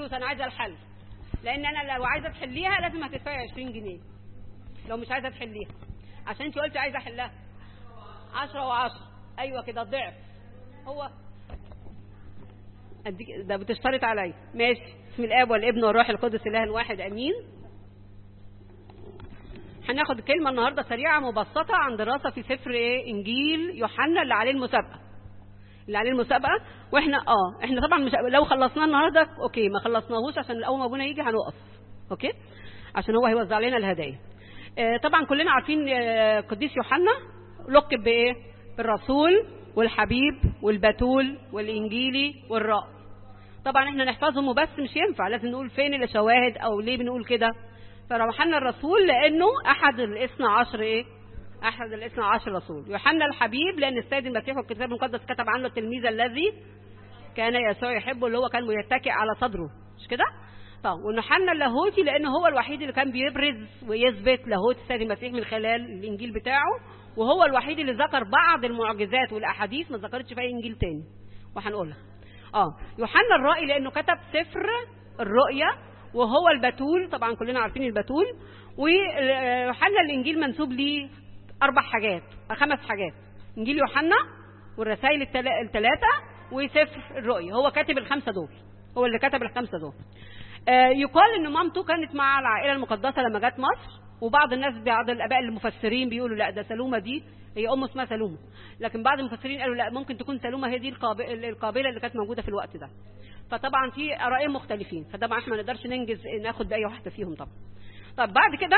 فلوس انا عايزه الحل لان انا لو عايزه تحليها لازم هتدفعي 20 جنيه لو مش عايزه تحليها عشان انت قلتي عايزه احلها 10 و10 ايوه كده الضعف هو أديك ده بتشترط عليا ماشي بسم الاب والابن والروح القدس اله الواحد امين هناخد كلمه النهارده سريعه مبسطه عن دراسه في سفر ايه انجيل يوحنا اللي عليه المسابقه اللي عليه المسابقه واحنا اه احنا طبعا مش لو خلصناه النهارده اوكي ما خلصناهوش عشان اول ما ابونا يجي هنقف اوكي عشان هو هيوزع لنا الهدايا آه طبعا كلنا عارفين آه قديس يوحنا لقب بايه بالرسول والحبيب والبتول والانجيلي والرائي طبعا احنا نحفظهم وبس مش ينفع لازم نقول فين الشواهد او ليه بنقول كده فيوحنا الرسول لانه احد الاثنى عشر ايه احد الاثنى عشر رسول يوحنا الحبيب لان السيد المسيح والكتاب المقدس كتب عنه التلميذ الذي كان يسوع يحبه اللي هو كان متكئ على صدره مش كده طب ويوحنا اللاهوتي لانه هو الوحيد اللي كان بيبرز ويثبت لاهوت السيد المسيح من خلال الانجيل بتاعه وهو الوحيد اللي ذكر بعض المعجزات والاحاديث ما ذكرتش في اي انجيل تاني وهنقولها اه يوحنا الرائي لانه كتب سفر الرؤيا وهو البتول طبعا كلنا عارفين البتول ويوحنا الانجيل منسوب ليه اربع حاجات خمس حاجات انجيل يوحنا والرسائل الثلاثه وسفر الرؤيا هو كاتب الخمسه دول هو اللي كتب الخمسه دول آه يقال ان مامته كانت مع العائله المقدسه لما جت مصر وبعض الناس بعض الاباء المفسرين بيقولوا لا ده سلومه دي هي ام اسمها سلومه لكن بعض المفسرين قالوا لا ممكن تكون سلومه هي دي القابله اللي كانت موجوده في الوقت ده فطبعا في ارائين مختلفين فطبعا احنا ما نقدرش ننجز ناخد باي واحده فيهم طبعا طب بعد كده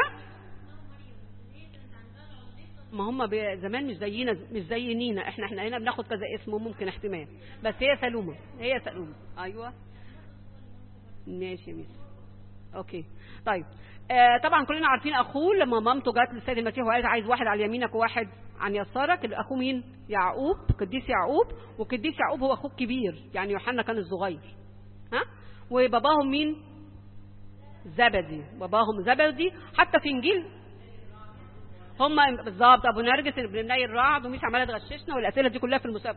ما هم زمان مش زينا مش زي نينا احنا احنا هنا بناخد كذا اسم وممكن احتمال بس هي سلومه هي سلومه ايوه ماشي يا ميس اوكي طيب آه طبعا كلنا عارفين اخوه لما مامته جت للسيد المسيح وقالت عايز واحد على يمينك وواحد عن يسارك اخوه مين يعقوب قديس يعقوب وقديس يعقوب هو اخوه الكبير يعني يوحنا كان الصغير ها وباباهم مين زبدي باباهم زبدي حتى في انجيل هم بالظبط ابو نرجس ابن مني الرعد وميس عماله تغششنا والاسئله دي كلها في المسابقه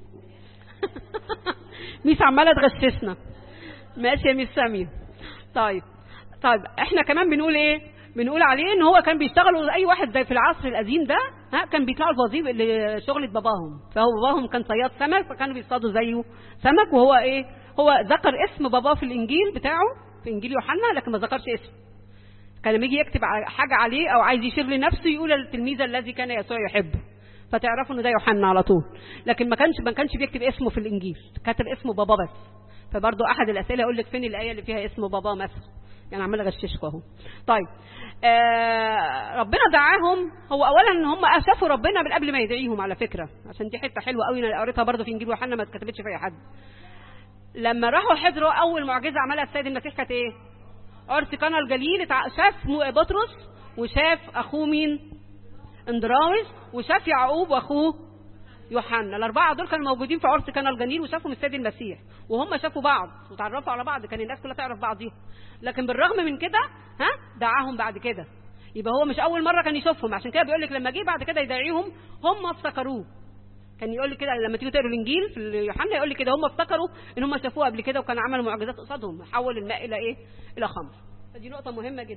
ميس عماله تغششنا ماشي يا ميس سمير طيب طيب احنا كمان بنقول ايه بنقول عليه ان هو كان بيشتغلوا اي واحد زي في العصر القديم ده ها كان بيطلعوا الوظيفه لشغله باباهم فهو باباهم كان صياد سمك فكانوا بيصطادوا زيه سمك وهو ايه هو ذكر اسم باباه في الانجيل بتاعه في انجيل يوحنا لكن ما ذكرش اسمه كان لما يجي يكتب حاجه عليه او عايز يشير لنفسه يقول التلميذ الذي كان يسوع يحبه فتعرفوا ان ده يوحنا على طول لكن ما كانش ما كانش بيكتب اسمه في الانجيل كتب اسمه باباه بس فبرضه احد الاسئله يقول لك فين الايه اللي فيها اسم باباه مثلا يعني عمال اغششكم اهو طيب آه ربنا دعاهم هو اولا ان هم شافوا ربنا من قبل ما يدعيهم على فكره عشان دي حته حلوه قوي انا قريتها برضه في انجيل يوحنا ما اتكتبتش في اي حد لما راحوا حضروا اول معجزه عملها السيد المسيح كانت ايه عرس قنا الجليل شاف بطرس وشاف اخوه مين اندراوس وشاف يعقوب واخوه يوحنا الاربعه دول كانوا موجودين في عرس قنا الجليل وشافوا من السيد المسيح وهم شافوا بعض وتعرفوا على بعض كان الناس كلها تعرف بعضيهم لكن بالرغم من كده ها دعاهم بعد كده يبقى هو مش اول مره كان يشوفهم عشان كده بيقول لك لما جه بعد كده يدعيهم هم افتكروه كان يقول لي كده لما تيجي تقروا الانجيل في يوحنا يقول لي كده هم افتكروا ان هم شافوه قبل كده وكان عملوا معجزات قصادهم حول الماء الى ايه الى خمر فدي نقطه مهمه جدا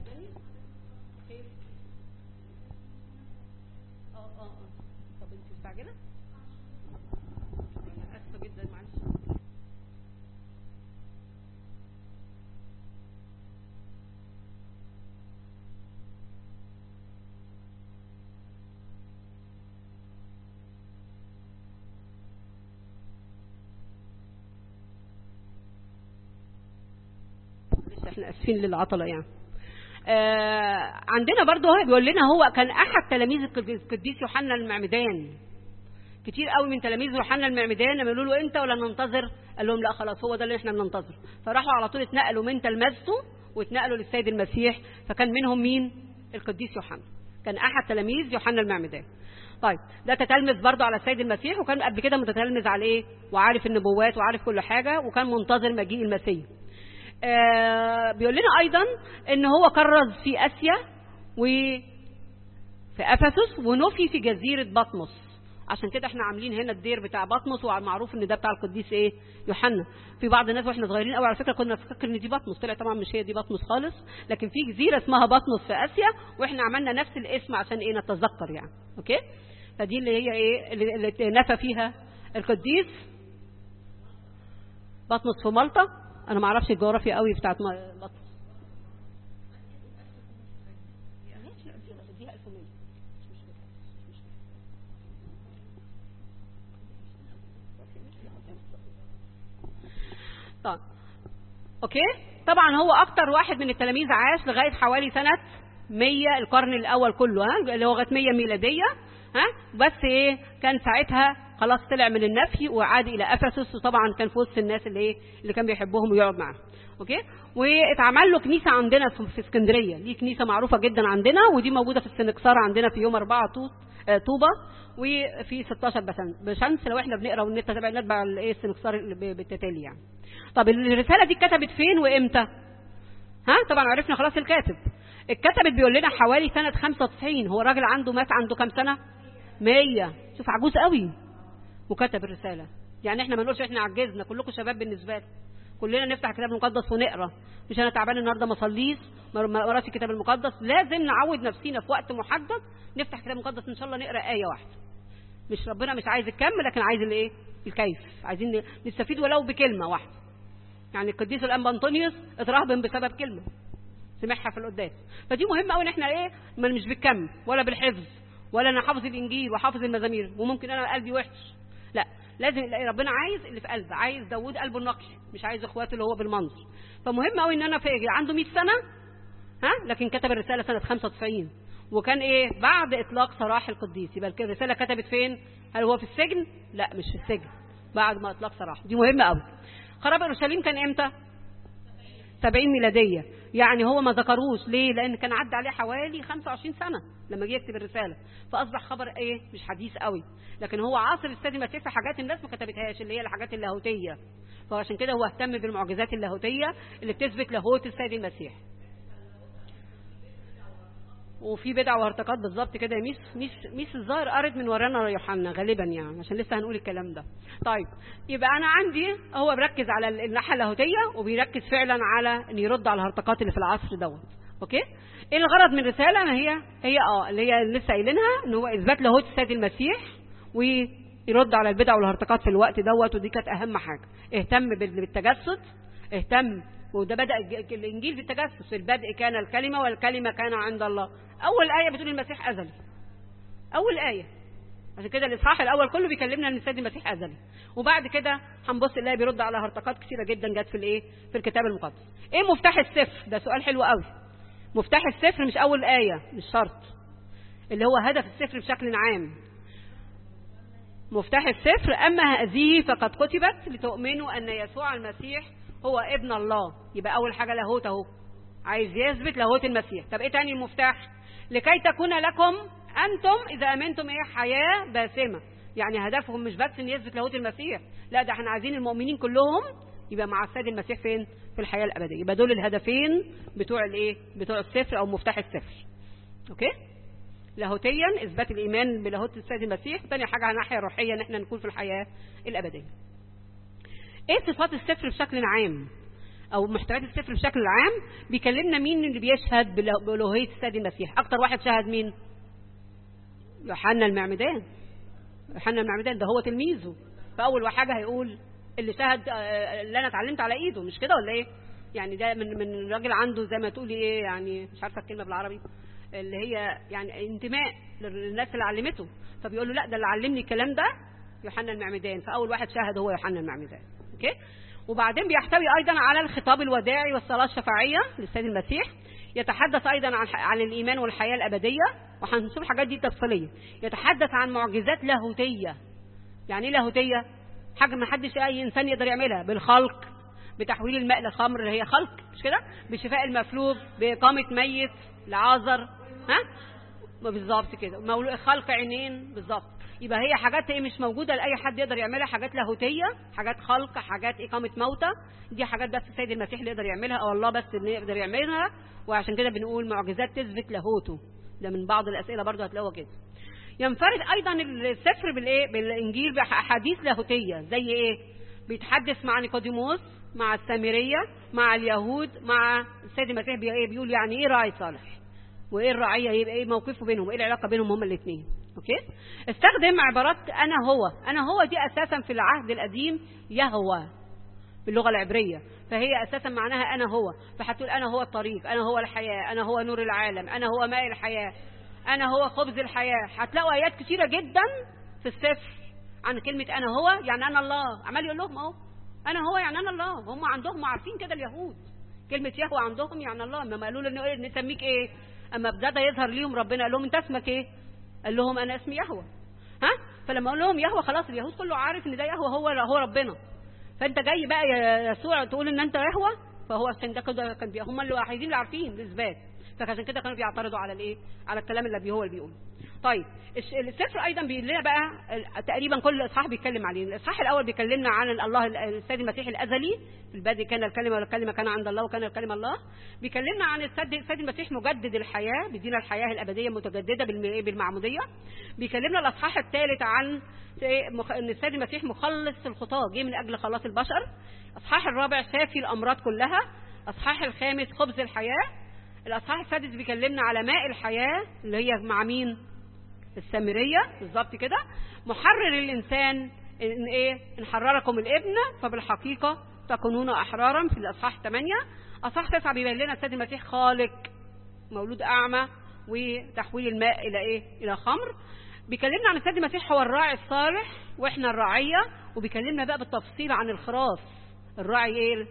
اه اه اه طب انت مستعجله انا اسفه جدا معلش احنا اسفين للعطله يعني آه عندنا برضه هو بيقول لنا هو كان احد تلاميذ القديس يوحنا المعمدان كتير قوي من تلاميذ يوحنا المعمدان لما يقولوا له انت ولا ننتظر قال لهم لا خلاص هو ده اللي احنا بننتظر فراحوا على طول اتنقلوا من تلمذته واتنقلوا للسيد المسيح فكان منهم مين القديس يوحنا كان احد تلاميذ يوحنا المعمدان طيب ده تتلمذ برضه على السيد المسيح وكان قبل كده متتلمذ على ايه وعارف النبوات وعارف كل حاجه وكان منتظر مجيء المسيح آه بيقول لنا ايضا ان هو كرز في اسيا وفي افسس ونفي في جزيره بطمس عشان كده احنا عاملين هنا الدير بتاع بطمس ومعروف ان ده بتاع القديس ايه يوحنا في بعض الناس واحنا صغيرين قوي على فكره كنا نفكر ان دي بطمس طلع طبعا مش هي دي بطمس خالص لكن في جزيره اسمها بطمس في اسيا واحنا عملنا نفس الاسم عشان ايه نتذكر يعني اوكي فدي اللي هي ايه اللي اللي نفى فيها القديس بطمس في مالطا انا ما اعرفش الجغرافيا قوي بتاعت م- بطمس طيب اوكي طبعا هو اكتر واحد من التلاميذ عاش لغايه حوالي سنه 100 القرن الاول كله ها اللي هو لغايه 100 ميلاديه ها بس ايه كان ساعتها خلاص طلع من النفي وعاد الى افسس وطبعا كان في وسط الناس اللي ايه اللي كان بيحبهم ويقعد معاهم اوكي واتعمل له كنيسه عندنا في في اسكندريه دي كنيسه معروفه جدا عندنا ودي موجوده في السنكسار عندنا في يوم 4 طوط آه، طوبه وفي 16 بسن- بشمس لو احنا بنقرا ونتابع نتبع الايه السنكسار اللي ب- بالتتالي يعني طب الرساله دي اتكتبت فين وامتى ها طبعا عرفنا خلاص الكاتب اتكتبت بيقول لنا حوالي سنه 95 هو الراجل عنده مات عنده كام سنه 100 شوف عجوز قوي وكتب الرساله يعني احنا ما نقولش احنا عجزنا كلكم شباب بالنسبه لي كلنا نفتح الكتاب المقدس ونقرا مش انا تعبان النهارده ما اصليش ما ما قراتش الكتاب المقدس لازم نعود نفسينا في وقت محدد نفتح الكتاب المقدس ان شاء الله نقرا ايه واحده مش ربنا مش عايز الكم لكن عايز الايه الكيف عايزين نستفيد ولو بكلمه واحده يعني القديس الانبا انطونيوس اترهبن بسبب كلمه سمعها في القداس فدي مهمه قوي ان احنا ايه ما مش بالكم ولا بالحفظ ولا انا حافظ الانجيل وحافظ المزامير وممكن انا قلبي وحش لا لازم ربنا عايز اللي في قلبه عايز داوود قلبه النقي مش عايز اخواته اللي هو بالمنظر فمهم قوي ان انا في عنده 100 سنه ها لكن كتب الرساله سنه 95 وكان ايه بعد اطلاق سراح القديس يبقى الرساله كتبت فين هل هو في السجن لا مش في السجن بعد ما اطلاق سراح دي مهمه قوي خراب اورشليم كان امتى 70 ميلاديه يعني هو ما ذكروش ليه لان كان عدى عليه حوالي 25 سنه لما جه يكتب الرساله فاصبح خبر ايه مش حديث قوي لكن هو عاصر السيد المسيح في حاجات الناس ما كتبتهاش اللي هي الحاجات اللاهوتيه فعشان كده هو اهتم بالمعجزات اللاهوتيه اللي بتثبت لاهوت السيد المسيح وفي بدع وهرطقات بالظبط كده يا ميس ميس ميس الظاهر قرت من ورانا يوحنا غالبا يعني عشان لسه هنقول الكلام ده طيب يبقى انا عندي هو بيركز على الناحيه اللاهوتيه وبيركز فعلا على ان يرد على الهرطقات اللي في العصر دوت اوكي ايه الغرض من الرساله ما هي هي اه اللي هي لسه قايلينها ان هو اثبات لاهوت السيد المسيح ويرد على البدع والهرطقات في الوقت دوت ودي كانت اهم حاجه اهتم بالتجسد اهتم وده بدأ الإنجيل في التجسس في البدء كان الكلمة والكلمة كان عند الله أول آية بتقول المسيح أزلي أول آية عشان كده الإصحاح الأول كله بيكلمنا إن السيد المسيح أزلي وبعد كده هنبص نلاقي بيرد على هرطقات كثيرة جدا جت في الإيه في الكتاب المقدس إيه مفتاح السفر ده سؤال حلو قوي مفتاح السفر مش أول آية مش شرط اللي هو هدف السفر بشكل عام مفتاح السفر أما هذه فقد كتبت لتؤمنوا أن يسوع المسيح هو ابن الله يبقى اول حاجه لاهوت اهو عايز يثبت لاهوت المسيح طب ايه تاني المفتاح لكي تكون لكم انتم اذا امنتم ايه حياه باسمه يعني هدفهم مش بس ان يثبت لاهوت المسيح لا ده احنا عايزين المؤمنين كلهم يبقى مع السيد المسيح فين في الحياه الابديه يبقى دول الهدفين بتوع الايه بتوع السفر او مفتاح السفر اوكي لاهوتيا اثبات الايمان بلاهوت السيد المسيح ثاني حاجه على الناحيه الروحيه ان احنا نكون في الحياه الابديه ايه صفات السفر بشكل عام او محتويات السفر بشكل عام بيكلمنا مين اللي بيشهد بالوهيه السيد المسيح اكتر واحد شهد مين يوحنا المعمدان يوحنا المعمدان ده هو تلميذه فاول حاجه هيقول اللي شهد اللي انا اتعلمت على ايده مش كده ولا ايه يعني ده من من راجل عنده زي ما تقولي ايه يعني مش عارفه الكلمه بالعربي اللي هي يعني انتماء للناس اللي علمته فبيقول له لا ده اللي علمني الكلام ده يوحنا المعمدان فاول واحد شهد هو يوحنا المعمدان اوكي وبعدين بيحتوي ايضا على الخطاب الوداعي والصلاه الشفاعيه للسيد المسيح يتحدث ايضا عن عن الايمان والحياه الابديه وهنشوف الحاجات دي تفصيليه يتحدث عن معجزات لاهوتيه يعني ايه لاهوتيه حاجه ما حدش اي انسان يقدر يعملها بالخلق بتحويل الماء لخمر اللي هي خلق مش كده بشفاء المفلوج باقامه ميت لعازر ها بالظبط كده خلق عينين بالظبط يبقى هي حاجات ايه مش موجوده لاي حد يقدر يعملها حاجات لاهوتيه حاجات خلق حاجات اقامه موتى دي حاجات بس السيد المسيح اللي يقدر يعملها او الله بس اللي يقدر يعملها وعشان كده بنقول معجزات تثبت لاهوته ده من بعض الاسئله برضه هتلاقوها كده ينفرد ايضا السفر بالايه بالانجيل باحاديث لاهوتيه زي ايه بيتحدث مع نيقوديموس مع السامريه مع اليهود مع السيد المسيح بي- إيه؟ بيقول يعني ايه راعي صالح وايه الرعيه يبقى ايه موقفه بينهم وايه العلاقه بينهم هما الاثنين اوكي استخدم عبارات انا هو انا هو دي اساسا في العهد القديم يهوى باللغه العبريه فهي اساسا معناها انا هو فهتقول انا هو الطريق انا هو الحياه انا هو نور العالم انا هو ماء الحياه انا هو خبز الحياه هتلاقوا ايات كتيره جدا في السفر عن كلمه انا هو يعني انا الله عمال يقول لهم اهو انا هو يعني انا الله هم عندهم عارفين كده اليهود كلمه يهوى عندهم يعني الله لما قالوا له إنه إيه نسميك ايه اما ابتدى يظهر ليهم ربنا قال لهم انت اسمك ايه قال لهم انا اسمي يهوى ها فلما اقول لهم يهوى خلاص اليهود كله عارف ان ده يهوى هو هو ربنا فانت جاي بقى يا يسوع تقول ان انت يهوى فهو عشان ده كده كان بي- هم الوحيدين اللي عارفين الاثبات فعشان كده كانوا بيعترضوا على الايه على الكلام اللي بي- هو اللي بيقوله طيب الش- السفر ايضا بيقول لنا بقى ال- تقريبا كل اصحاح بيتكلم عليه الاصحاح الاول بيكلمنا عن ال- الله ال- السيد المسيح الازلي في البدء كان الكلمه والكلمه كان عند الله وكان الكلمه الله بيكلمنا عن السيد السيد المسيح مجدد الحياه بيدينا الحياه الابديه المتجدده بالم- بالمعموديه بيكلمنا الاصحاح الثالث عن إيه مخ- ان السيد المسيح مخلص الخطاه جه من اجل خلاص البشر الاصحاح الرابع شافي الامراض كلها الاصحاح الخامس خبز الحياه الاصحاح السادس بيكلمنا على ماء الحياه اللي هي مع مين السامريه بالظبط كده محرر الانسان ان ايه ان حرركم الابن فبالحقيقه تكونون احرارا في الاصحاح 8 اصحاح 9 بيبين لنا السيد المسيح خالق مولود اعمى وتحويل الماء الى ايه الى خمر بيكلمنا عن السيد المسيح هو الراعي الصالح واحنا الرعيه وبيكلمنا بقى بالتفصيل عن الخراف الراعي ايه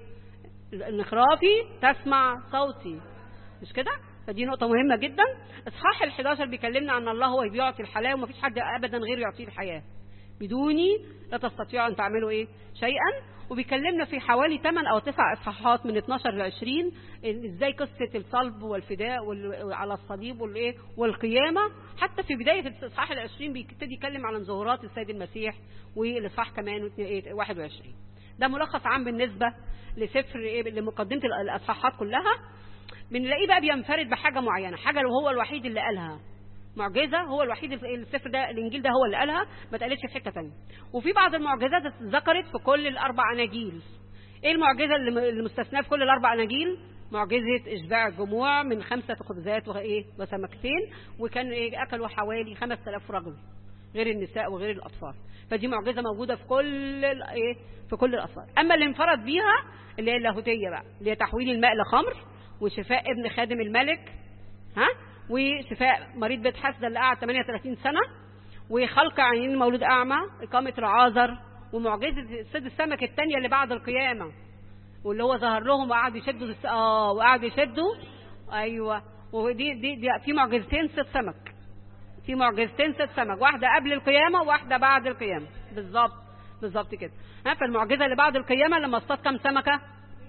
الخرافي تسمع صوتي مش كده فدي نقطة مهمة جدا اصحاح ال11 بيكلمنا عن الله هو بيعطي الحياة ومفيش حد ابدا غيره يعطيه الحياة بدوني لا تستطيعوا ان تعملوا ايه شيئا وبيكلمنا في حوالي 8 او 9 اصحاحات من 12 ل 20 إن ازاي قصة الصلب والفداء وال- على الصليب والايه والقيامة حتى في بداية الاصحاح ال 20 بيبتدي يتكلم عن ظهورات السيد المسيح والاصحاح كمان 21 ده ملخص عام بالنسبة لسفر ايه لمقدمة الاصحاحات كلها بنلاقيه بقى بينفرد بحاجة معينة حاجة هو الوحيد اللي قالها معجزة هو الوحيد اللي- السفر ده الإنجيل ده هو اللي قالها ما اتقالتش في حتة تانية وفي بعض المعجزات اتذكرت في كل الأربع أناجيل إيه المعجزة اللي م- اللي مستثناة في كل الأربع أناجيل معجزة إشباع الجموع من خمسة خبزات وإيه وسمكتين وكان إيه أكلوا حوالي 5000 رجل غير النساء وغير الأطفال فدي معجزة موجودة في كل ال- إيه في كل الأطفال أما اللي انفرد بيها اللي هي اللاهوتية بقى اللي هي تحويل الماء لخمر وشفاء ابن خادم الملك ها وشفاء مريض بيت حسده اللي قعد 38 سنه وخلق عينين مولود اعمى اقامه رعازر ومعجزه صيد السمك الثانيه اللي بعد القيامه واللي هو ظهر لهم وقعد يشدوا الس- اه وقعد يشدوا ايوه ودي دي, دي في معجزتين صيد سمك في معجزتين صيد سمك واحده قبل القيامه وواحده بعد القيامه بالظبط بالظبط كده ها فالمعجزه اللي بعد القيامه لما اصطاد كام سمكه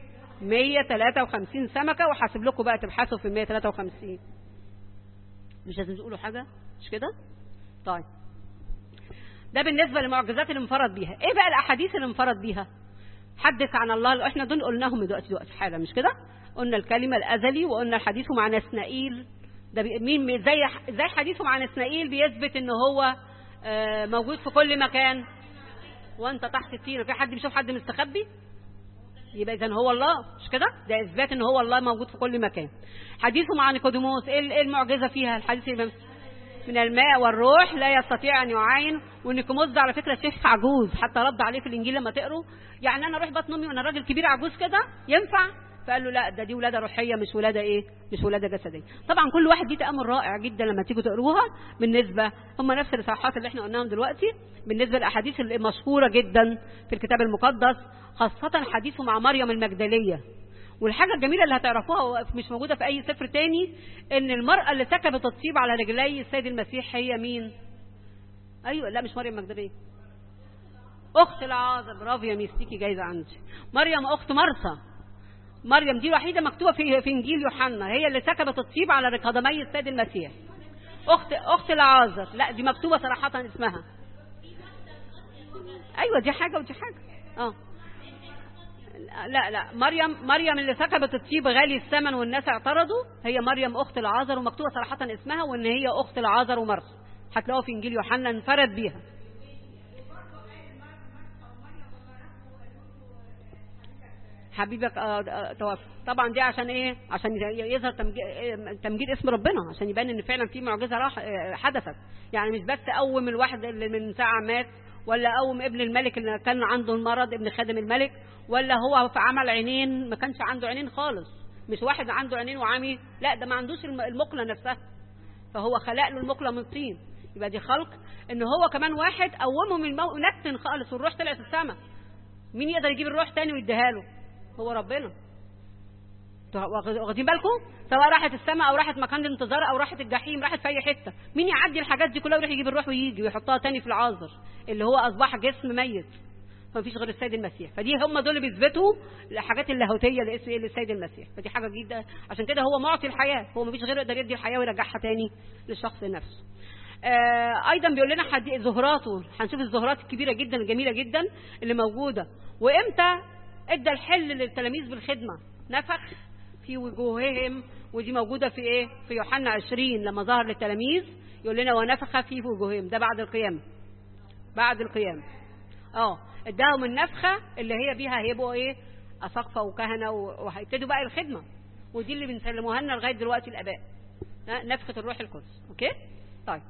153 سمكه وحاسب لكم بقى تبحثوا في ال 153 مش لازم تقولوا حاجه مش كده طيب ده بالنسبه للمعجزات اللي انفرد بيها ايه بقى الاحاديث اللي انفرد بيها حدث عن الله احنا دول قلناهم دلوقتي دلوقتي حالا مش كده قلنا الكلمه الازلي وقلنا حديثه مع نسنائيل ده بي- مين زي زي حديثه مع نسنائيل بيثبت ان هو آه، موجود في كل مكان وانت تحت الطينه في حد بيشوف حد مستخبي يبقى اذا هو الله مش كده ده اثبات ان هو الله موجود في كل مكان حديثه مع نيقوديموس ايه ال- إيه المعجزه فيها الحديث اللي من الماء والروح لا يستطيع ان يعاين ونيقوديموس ده على فكره شيخ عجوز حتى رد عليه في الانجيل لما تقروا يعني انا اروح بطن امي وانا راجل كبير عجوز كده ينفع فقال له لا ده دي ولاده روحيه مش ولاده ايه مش ولاده جسديه طبعا كل واحد ليه تامل رائع جدا لما تيجوا تقروها بالنسبه هم نفس الاصحاحات اللي احنا قلناهم دلوقتي بالنسبه للاحاديث المشهوره جدا في الكتاب المقدس خاصه حديثه مع مريم المجدليه والحاجه الجميله اللي هتعرفوها مش موجوده في اي سفر تاني ان المراه اللي سكبت الطيب على رجلي السيد المسيح هي مين ايوه لا مش مريم المجدليه اخت العازر برافو يا ميستيكي جايزه عندي مريم اخت مرثا مريم دي وحيده مكتوبه في في انجيل يوحنا هي اللي سكبت الطيب على قدمي السيد المسيح اخت اخت العازر لا دي مكتوبه صراحه اسمها ايوه دي حاجه ودي حاجه اه لا لا مريم مريم اللي سكبت الطيب غالي الثمن والناس اعترضوا هي مريم اخت العازر ومكتوبه صراحه اسمها وان هي اخت العازر ومرثا هتلاقوها في انجيل يوحنا انفرد بيها حبيبك آه، آه، توفى طبعا دي عشان ايه عشان ي- يظهر تمجيد, تمجيد اسم ربنا عشان يبان ان فعلا في معجزه راح آه، حدثت يعني مش بس قوم الواحد اللي من ساعه مات ولا قوم ابن الملك اللي كان عنده المرض ابن خادم الملك ولا هو في عمل عينين ما كانش عنده عينين خالص مش واحد عنده عينين وعامي لا ده ما عندوش الم- المقله نفسها فهو خلق له المقله من طين يبقى دي خلق ان هو كمان واحد قومه من المو... نتن خالص والروح طلعت السماء مين يقدر يجيب الروح تاني ويديها له هو ربنا انتوا واخد- واخدين بالكم سواء راحت السماء او راحت مكان الانتظار او راحت الجحيم راحت في اي حته مين يعدي الحاجات دي كلها ويروح يجيب الروح ويجي ويحطها تاني في العازر اللي هو اصبح جسم ميت فمفيش غير السيد المسيح فدي هم دول اللي بيثبتوا الحاجات اللاهوتيه لاسم للسيد المسيح فدي حاجه جديده عشان كده هو معطي الحياه هو مفيش غيره يقدر يدي الحياه ويرجعها تاني للشخص نفسه آه ايضا بيقول لنا حدي زهراته هنشوف الزهرات الكبيره جدا الجميله جدا اللي موجوده وامتى ادى الحل للتلاميذ بالخدمه نفخ في وجوههم ودي موجوده في ايه في يوحنا 20 لما ظهر للتلاميذ يقول لنا ونفخ في وجوههم ده بعد القيامه بعد القيامه اه اداهم النفخه اللي هي بيها هيبقوا ايه اساقفه وكهنه و- وهيبتدوا بقى الخدمه ودي اللي بنسلموها لنا لغايه دلوقتي الاباء ها، نفخه الروح القدس اوكي طيب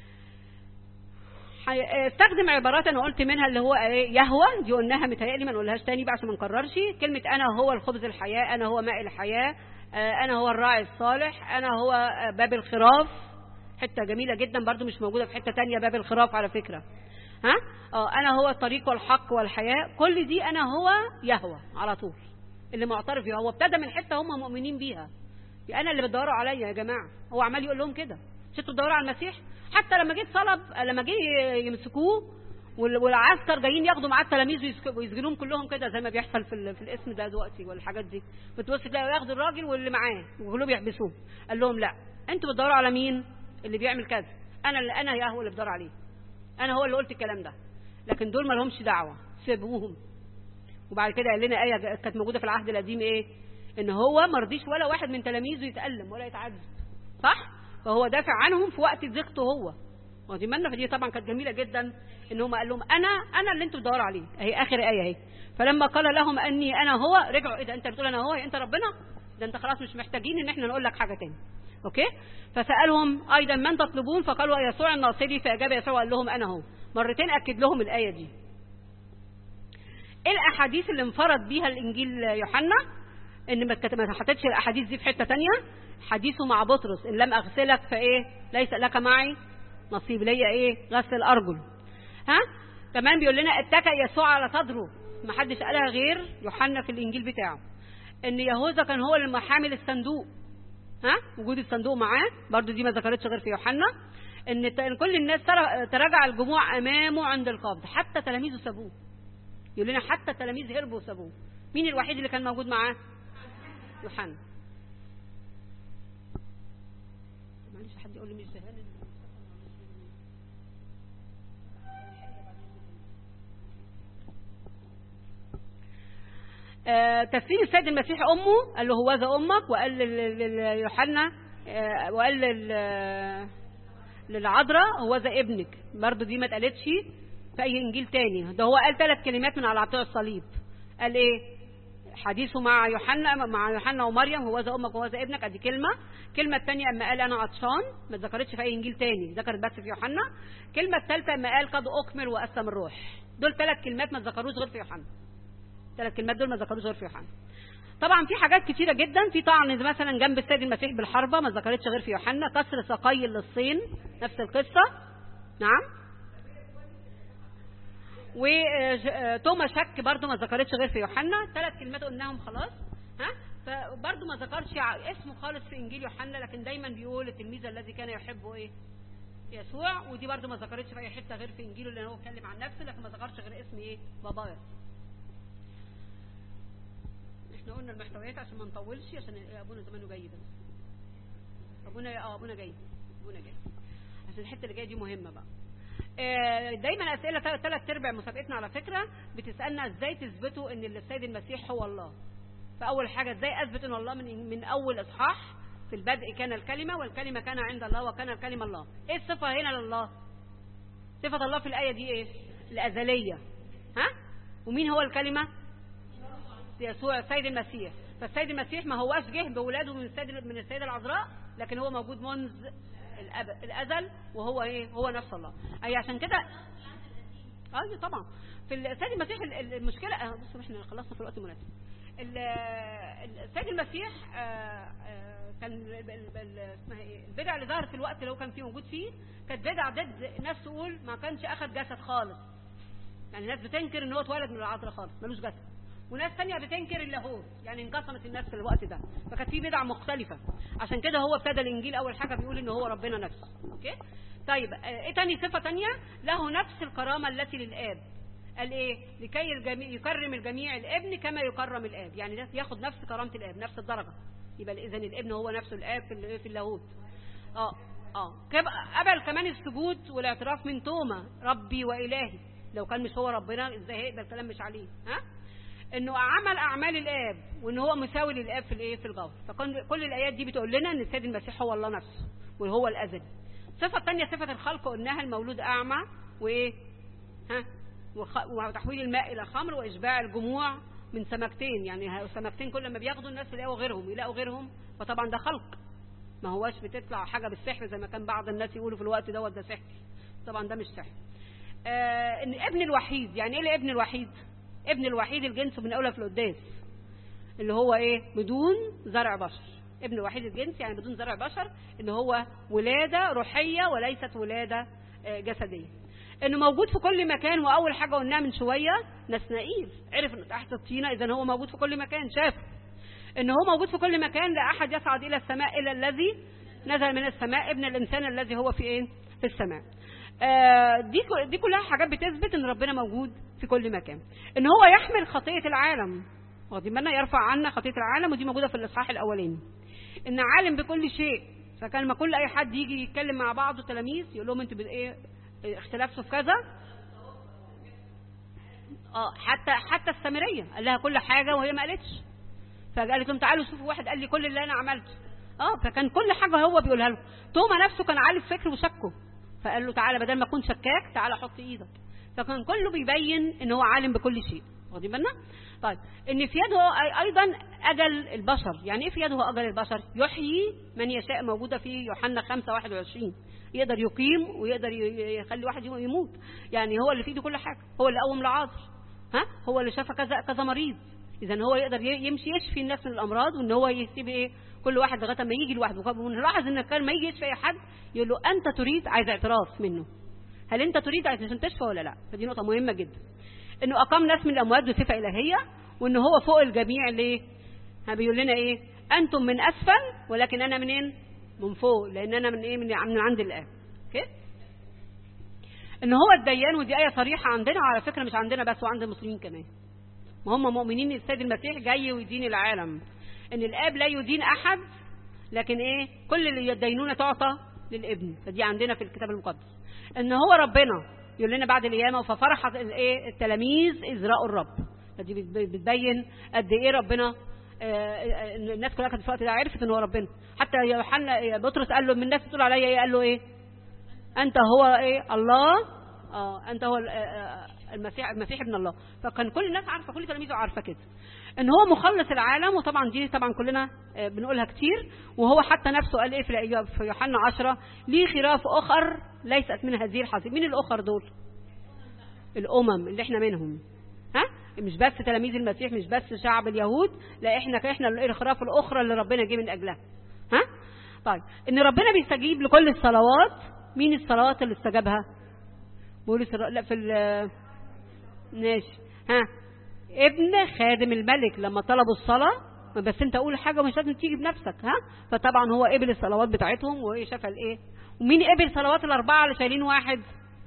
حي- استخدم عبارات انا قلت منها اللي هو ايه يهوى دي قلناها متهيألي ما نقولهاش تاني بقى عشان ما نكررش كلمه انا هو الخبز الحياه انا هو ماء الحياه آه، انا هو الراعي الصالح انا هو آه، باب الخراف حته جميله جدا برضو مش موجوده في حته تانية باب الخراف على فكره ها اه انا هو الطريق والحق والحياه كل دي انا هو يهوى على طول اللي معترف بيها هو ابتدى من حته هم مؤمنين بيها انا اللي بتدوروا عليا يا جماعه هو عمال يقول لهم كده مش انتوا بتدوروا على المسيح حتى لما جه صلب لما جه يمسكوه وال- والعسكر جايين ياخدوا معاه التلاميذ ويسك- ويسجنوهم كلهم كده زي ما بيحصل في, ال- في الاسم ده دلوقتي والحاجات دي بتبص تلاقوا ياخدوا الراجل واللي معاه وكلهم يحبسوه قال لهم لا انتوا بتدوروا على مين اللي بيعمل كذا انا اللي انا يا هو اللي بدور عليه انا هو اللي قلت الكلام ده لكن دول ما لهمش دعوه سيبوهم وبعد كده قال لنا ايه كانت موجوده في العهد القديم ايه ان هو ما رضيش ولا واحد من تلاميذه يتالم ولا يتعذب صح فهو دافع عنهم في وقت ضيقته هو واخدين بالنا فدي طبعا كانت جميله جدا ان هم قال لهم انا انا اللي انتوا بتدوروا عليه اهي اخر ايه اهي فلما قال لهم اني انا هو رجعوا ايه ده انت بتقول انا هو انت ربنا ده انت خلاص مش محتاجين ان احنا نقول لك حاجه تاني اوكي فسالهم ايضا من تطلبون فقالوا يسوع الناصري فاجاب يسوع وقال لهم انا هو مرتين اكد لهم الايه دي ايه الاحاديث اللي انفرد بيها الانجيل يوحنا ان ما كت- ما حطتش الاحاديث دي في حته تانية حديثه مع بطرس ان لم اغسلك فايه ليس لك معي نصيب ليا ايه غسل الارجل ها كمان بيقول لنا اتكى يسوع على صدره ما حدش قالها غير يوحنا في الانجيل بتاعه ان يهوذا كان هو اللي حامل الصندوق ها وجود الصندوق معاه برضو دي ما ذكرتش غير في يوحنا ان ت- إن كل الناس تر- تراجع الجموع امامه عند القبض حتى تلاميذه سابوه يقول لنا حتى التلاميذ هربوا وسابوه مين الوحيد اللي كان موجود معاه يوحنا معلش حد يقول لي مش زهقان آه، تفسير السيد المسيح امه قال له هوذا امك وقال لل- لل- ليوحنا آه، وقال لل- للعذراء هوذا ابنك برضه دي ما اتقالتش في اي انجيل تاني ده هو قال ثلاث كلمات من على عطاء الصليب قال ايه حديثه مع يوحنا مع يوحنا ومريم هوذا امك وهوذا ابنك ادي كلمه الكلمه الثانيه اما قال انا عطشان ما ذكرتش في اي انجيل تاني ذكرت بس في يوحنا الكلمه الثالثه اما قال قد اكمل واسلم الروح دول ثلاث كلمات ما ذكروش غير في يوحنا الثلاث كلمات دول ما ذكروش غير في يوحنا طبعا في حاجات كتيره جدا في طعن مثلا جنب السيد المسيح بالحربه ما ذكرتش غير في يوحنا كسر ساقي للصين نفس القصه نعم وتوما شك برضو ما ذكرتش غير في يوحنا ثلاث كلمات قلناهم خلاص ها فبرضو ما ذكرش ع- اسمه خالص في انجيل يوحنا لكن دايما بيقول التلميذ الذي كان يحبه ايه يسوع ودي برضو ما ذكرتش في اي حته غير في انجيله لان هو اتكلم عن نفسه لكن ما ذكرش غير اسم ايه بابايا احنا قلنا المحتويات عشان ما نطولش عشان ابونا زمانه جاي ده ابونا اه ابونا جاي ابونا جاي عشان الحته اللي جايه دي مهمه بقى آه، دايما اسئله ثلاث ارباع مسابقتنا على فكره بتسالنا ازاي تثبتوا ان السيد المسيح هو الله فاول حاجه ازاي اثبت ان الله من من اول اصحاح في البدء كان الكلمة والكلمة كان عند الله وكان الكلمة الله ايه الصفة هنا لله صفة الله في الآية دي ايه الأزلية ها ومين هو الكلمة يسوع السيد المسيح فالسيد المسيح ما هواش جه بولاده من السيد من السيدة العذراء لكن هو موجود منذ الأب... الأزل وهو ايه هو نفس الله أي عشان كده ايوه طبعا في السيد المسيح ال- ال- المشكله آه، بصوا احنا خلصنا في الوقت المناسب ال- ال- السيد المسيح آه، آه، كان ال- ال- ال- اسمها ايه البدع اللي ظهرت في الوقت اللي هو كان فيه موجود فيه كانت بدع ضد ناس تقول ما كانش اخذ جسد خالص يعني ناس بتنكر ان هو اتولد من العذراء خالص ملوش جسد وناس تانية بتنكر اللاهوت يعني انقسمت الناس في الوقت ده فكانت في بدع مختلفة عشان كده هو ابتدى الانجيل اول حاجة بيقول ان هو ربنا نفسه اوكي طيب آه، ايه تاني صفة تانية له نفس الكرامة التي للاب قال ايه لكي الجميع يكرم الجميع الابن كما يكرم الاب يعني ده ياخد نفس كرامة الاب نفس الدرجة يبقى اذا الابن هو نفسه الاب في ال- في اللاهوت اه اه كب- قبل كمان السجود والاعتراف من توما ربي والهي لو كان مش هو ربنا ازاي هيقبل كلام مش عليه ها انه عمل اعمال الاب وان هو مساوي للاب في الايه في الجوهر فكل كل الايات دي بتقول لنا ان السيد المسيح هو الله نفسه وهو الازلي الصفه الثانيه صفه الخلق قلناها المولود اعمى وايه ها وخ- وتحويل الماء الى خمر واشباع الجموع من سمكتين يعني ه- سمكتين كل ما بياخدوا الناس يلاقوا غيرهم يلاقوا غيرهم فطبعا ده خلق ما هواش بتطلع حاجه بالسحر زي ما كان بعض الناس يقولوا في الوقت دوت ده سحر طبعا ده مش سحر آه ان ابن الوحيد يعني ايه الابن الوحيد ابن الوحيد الجنس من اولى في القداس اللي هو ايه بدون زرع بشر ابن الوحيد الجنس يعني بدون زرع بشر ان هو ولادة روحية وليست ولادة آه، جسدية انه موجود في كل مكان واول حاجة قلناها من شوية نسنائيل عرف انه تحت الطينة اذا هو موجود في كل مكان شافه ان هو موجود في كل مكان لا احد يصعد الى السماء الا الذي نزل من السماء ابن الانسان الذي هو في ايه في السماء آه، دي ك- دي كلها حاجات بتثبت ان ربنا موجود في كل مكان ان هو يحمل خطيه العالم واخدين بالنا يرفع عنا خطيه العالم ودي موجوده في الاصحاح الاولاني ان عالم بكل شيء فكان ما كل اي حد يجي يتكلم مع بعض التلاميذ يقول لهم انتوا بت- ايه اختلفتوا في كذا اه حتى حتى السامريه قال لها كل حاجه وهي ما قالتش فقالت لهم تعالوا شوفوا واحد قال لي كل اللي انا عملته اه فكان كل حاجه هو بيقولها له توما نفسه كان عارف فكره وشكه فقال له تعالى بدل ما تكون شكاك تعالى حط ايدك فكان كله بيبين ان هو عالم بكل شيء واخدين بالنا طيب ان في يده أي- ايضا اجل البشر يعني ايه في يده اجل البشر يحيي من يشاء موجوده في يوحنا 5 21 يقدر يقيم ويقدر ي- يخلي واحد يموت يعني هو اللي في ايده كل حاجه هو اللي قوم لعاذر ها هو اللي شفى كذا كذا مريض اذا هو يقدر ي- يمشي يشفي الناس من الامراض وان هو يسيب ايه كل واحد لغايه ما يجي لوحده ونلاحظ ان كان ما يجي يشفي اي حد يقول له انت تريد عايز اعتراف منه هل انت تريد عشان تشفى ولا لا فدي نقطه مهمه جدا انه اقام ناس من الاموات بصفه الهيه وان هو فوق الجميع ليه ها بيقول لنا ايه انتم من اسفل ولكن انا منين من فوق لان انا من ايه من من عند الاب اوكي ان هو الديان ودي ايه صريحه عندنا وعلى فكره مش عندنا بس وعند المسلمين كمان ما هم مؤمنين ان السيد المسيح جاي ويدين العالم ان الاب لا يدين احد لكن ايه كل اللي الدينونه تعطى للابن فدي عندنا في الكتاب المقدس ان هو ربنا يقول لنا بعد القيامه ففرح الايه التلاميذ اذ راوا الرب فدي بت- بتبين قد ايه ربنا آه، آه، إن الناس كلها كانت في الوقت ده عرفت ان هو ربنا حتى يوحنا يا بطرس قال له من الناس بتقول عليا ايه قال له ايه انت هو ايه الله اه انت هو ال- آه، آه، المسيح المسيح ابن الله فكان كل الناس عارفه كل تلاميذه عارفه كده ان هو مخلص العالم وطبعا دي طبعا كلنا آه، بنقولها كتير وهو حتى نفسه قال ايه في الإجابة- في يوحنا 10 ليه خراف اخر ليست من هذه الحظيره مين الاخر دول الامم اللي احنا منهم ها مش بس تلاميذ المسيح مش بس شعب اليهود لا احنا احنا الخراف الاخرى اللي ربنا جه من اجلها ها طيب ان ربنا بيستجيب لكل الصلوات مين الصلوات اللي استجابها بولس الر- لا في ال- ماشي ها ابن خادم الملك لما طلبوا الصلاة بس انت قول حاجة مش لازم تيجي بنفسك ها فطبعا هو قبل الصلوات بتاعتهم وايه شاف الايه ومين قبل صلوات الاربعة اللي شايلين واحد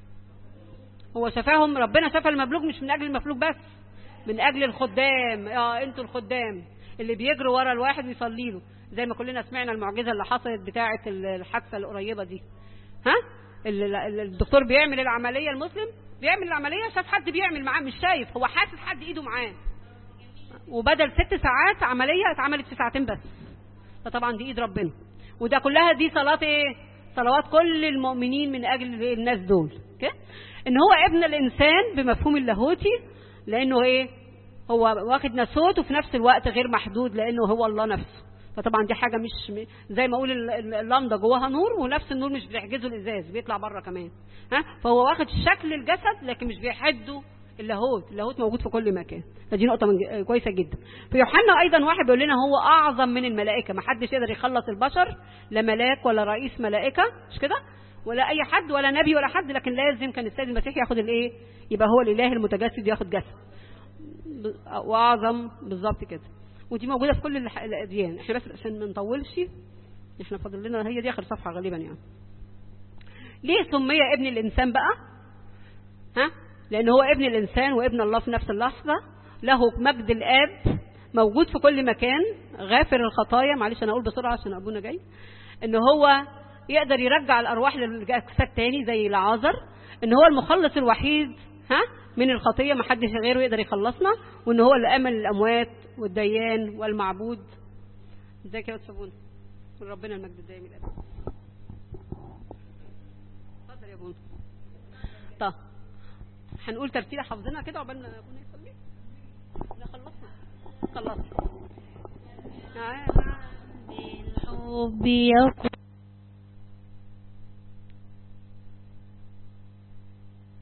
هو شفاهم ربنا شفى المملوك مش من اجل المملوك بس من اجل الخدام اه انتوا الخدام اللي بيجروا ورا الواحد ويصلي له زي ما كلنا سمعنا المعجزه اللي حصلت بتاعه الحادثه القريبه دي ها ال- ال- الدكتور بيعمل العمليه المسلم بيعمل العمليه شاف حد بيعمل معاه مش شايف هو حاسس حد ايده معاه وبدل ست ساعات عمليه اتعملت في ساعتين بس فطبعا دي ايد ربنا وده كلها دي صلاه ايه صلوات كل المؤمنين من اجل الناس دول اوكي ان هو ابن الانسان بمفهوم اللاهوتي لانه ايه هو واخد ناسوت وفي نفس الوقت غير محدود لانه هو الله نفسه فطبعا دي حاجه مش زي ما اقول ال- ال- اللمضه جواها نور ونفس النور مش بيحجزه الازاز بيطلع بره كمان ها فهو واخد شكل الجسد لكن مش بيحده اللاهوت اللاهوت موجود في كل مكان فدي نقطه من ج- كويسه جدا في يوحنا ايضا واحد بيقول لنا هو اعظم من الملائكه ما حدش يقدر يخلص البشر لا ملاك ولا رئيس ملائكه مش كده ولا اي حد ولا نبي ولا حد لكن لازم كان السيد المسيح ياخد الايه يبقى هو الاله المتجسد ياخد جسد ب- واعظم بالظبط كده ودي موجوده في كل الح- الاديان احنا بس عشان ما نطولش احنا فاضل لنا هي دي اخر صفحه غالبا يعني ليه سمي ابن الانسان بقى ها لان هو ابن الانسان وابن الله في نفس اللحظه له مجد الاب موجود في كل مكان غافر الخطايا معلش انا اقول بسرعه عشان ابونا جاي ان هو يقدر يرجع الارواح للجسد تاني زي العازر ان هو المخلص الوحيد ها من الخطيه ما حدش غيره يقدر يخلصنا وان هو اللي امن الاموات والديان والمعبود ازيك يا استاذ ابونا ربنا المجد الدائم الابد اتفضل يا ابونا طب هنقول ترتيله حافظينها كده عقبال ما ابونا يصلي لا خلصنا خلصنا بالحب يقول